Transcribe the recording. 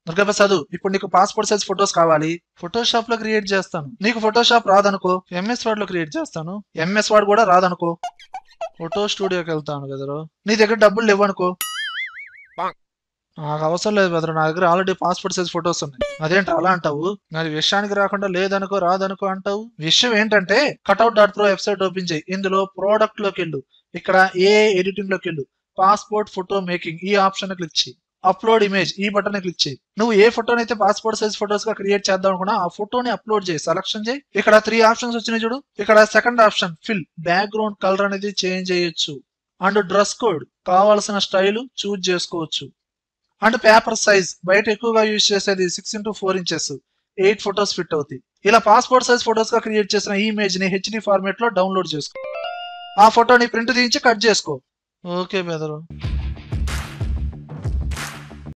దుర్గాప్రసాద్ ఇప్పుడు నీకు passport size photos కావాలి ఫోటోషాప్ లో క్రియేట్ చేస్తాను నీకు ఫోటోషాప్ రాదనుకో ఎంఎస్ వర్డ్ లో క్రియేట్ చేస్తాను ఎంఎస్ వర్డ్ కూడా రాదనుకో ఫోటో స్టూడియోకి వెళ్తాను కదరు నీ దగ్గర డబ్బులు లేవనుకో నాకు అవసరం లేదు బెదరు నా దగ్గర ఆల్రెడీ పాస్పోర్ట్ సైజ్ ఫొటోస్ ఉన్నాయి అదేంటి అలా అంటావు మరి విషయానికి రాకుండా లేదనుకో రాదనుకో అంటావు విషయం ఏంటంటే cutout dot pro website open చేయి ఇందులో ప్రోడక్ట్ లోకి వెళ్ళు ఇక్కడ ఏ ఎడిటింగ్ లోకి వెళ్ళు పాస్పోర్ట్ ఫోటో మేకింగ్ ఈ ఆప్షన్ క్లిక్ చేయి అప్లోడ్ ఇమేజ్ ఈ బటన్ క్లిక్ చేయి నువ్వు ఏ ఫోటోనైతే పాస్పోర్ట్ సైజ్ ఫొటోస్ గా క్రియేట్ చేద్దాం అనుకున్నా ఆ ఫోటోని అప్లోడ్ చేయి సెలక్షన్ చేయి ఇక్కడ త్రీ ఆప్షన్స్ వచ్చినాయి చూడు ఇక్కడ second option fill background colour అనేది చేంజ్ చేయొచ్చు అండ్ డ్రెస్ కోడ్ కావాల్సిన స్టైల్ చూజ్ చేసుకోవచ్చు అండ్ పేపర్ సైజ్ బయట ఎక్కువగా యూజ్ చేసేది six into four inches eight photos fit అవుతాయి ఇలా పాస్పోర్ట్ సైజ్ ఫొటోస్ గా క్రియేట్ చేసిన ఈ ఇమేజ్ ని హెచ్డి ఫార్మేట్ లో డౌన్లోడ్ చేసుకో ఆ ఫోటోని ప్రింట్ తీయించి కట్ చేసుకో ఓకే బెదరు